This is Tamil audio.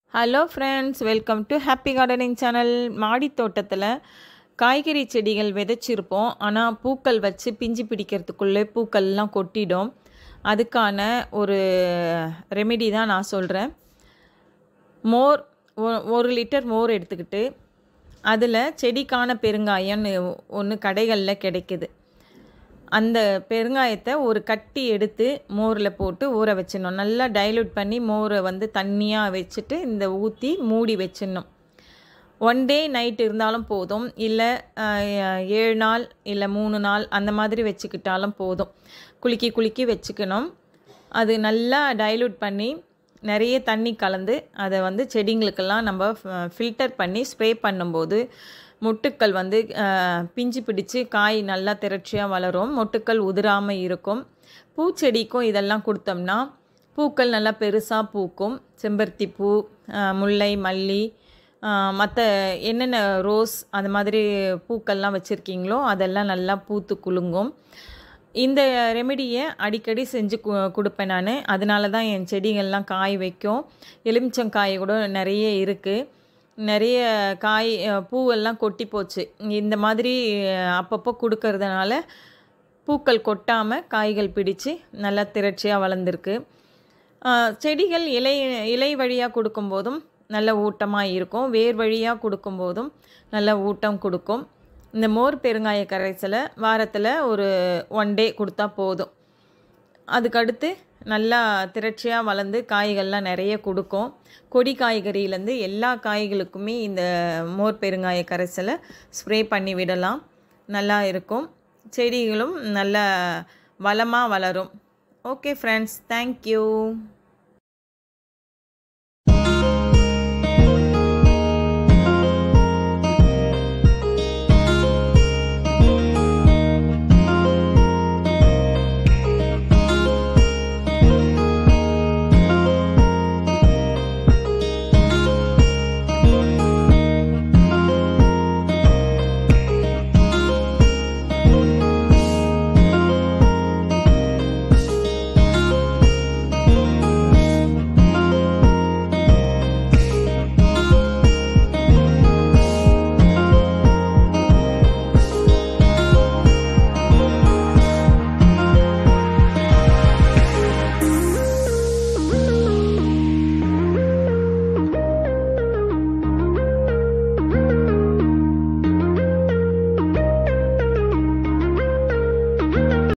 hello friends welcome to happy gardening channel மாடி தோட்டத்தில் காய்கறி செடிகள் விதைச்சிருப்போம் ஆனால் பூக்கள் வச்சு பிஞ்சு பிடிக்கிறதுக்குள்ளே பூக்கள்லாம் கொட்டிடும் அதுக்கான ஒரு ரெமெடி தான் நான் சொல்கிறேன் மோர் ஒ- ஒரு லிட்டர் மோர் எடுத்துக்கிட்டு அதில் செடிக்கான பெருங்காயம்னு ஒன்று கடைகளில் கிடைக்குது அந்த பெருங்காயத்தை ஒரு கட்டி எடுத்து மோரில் போட்டு ஊற வச்சிடணும் நல்லா டைல்யூட் பண்ணி மோரை வந்து தண்ணியாக வச்சுட்டு இந்த ஊற்றி மூடி வச்சிடணும் ஒன் டே நைட் இருந்தாலும் போதும் இல்லை ஏழு நாள் இல்லை மூணு நாள் அந்த மாதிரி வச்சுக்கிட்டாலும் போதும் குலுக்கி குலுக்கி வச்சுக்கணும் அது நல்லா டைல்யூட் பண்ணி நிறைய தண்ணி கலந்து அதை வந்து செடிங்களுக்கெல்லாம் நம்ம ஃபில்டர் பண்ணி ஸ்ப்ரே பண்ணும்போது மொட்டுக்கள் வந்து அஹ், பிஞ்சு பிடிச்சு காய் நல்லா திரட்சியாக வளரும் மொட்டுக்கள் உதிராமல் இருக்கும் பூச்செடிக்கும் இதெல்லாம் கொடுத்தோம்னா பூக்கள் நல்லா பெருசாக பூக்கும் செம்பருத்தி பூ அஹ், முல்லை மல்லி மற்ற என்னென்ன ரோஸ் அந்த மாதிரி பூக்கள்லாம் வச்சுருக்கீங்களோ அதெல்லாம் நல்லா பூத்து குலுங்கும் இந்த ரெமெடியை அடிக்கடி செஞ்சு கு கொடுப்பேன் நான் அதனால தான் என் செடிகள்லாம் காய் வைக்கும் எலுமிச்சங்காய் கூட நிறைய இருக்குது நிறைய காய் அஹ், பூவெல்லாம் கொட்டி போச்சு இந்த மாதிரி அஹ், அப்பப்போ கொடுக்கறதுனால பூக்கள் கொட்டாமல் காய்கள் பிடிச்சு நல்லா திரட்சியாக வளர்ந்துருக்கு ஆஹ் செடிகள் இலை இலை வழியாக கொடுக்கும்போதும் நல்ல ஊட்டமாக இருக்கும் வேர் வழியாக கொடுக்கும்போதும் நல்ல ஊட்டம் கொடுக்கும் இந்த மோர் பெருங்காய கரைசலை வாரத்தில் ஒரு ஒன் டே கொடுத்தா போதும் அதுக்கடுத்து நல்லா திரட்சியாக வளர்ந்து காய்கள்லாம் நிறைய கொடுக்கும் கொடி காய்கறியிலேருந்து எல்லா காய்களுக்குமே இந்த மோர் பெருங்காய கரைசலை ஸ்ப்ரே பண்ணி விடலாம் நல்லா இருக்கும் செடிகளும் நல்ல வளமாக வளரும் ஓகே ஃப்ரெண்ட்ஸ் தேங்க்யூ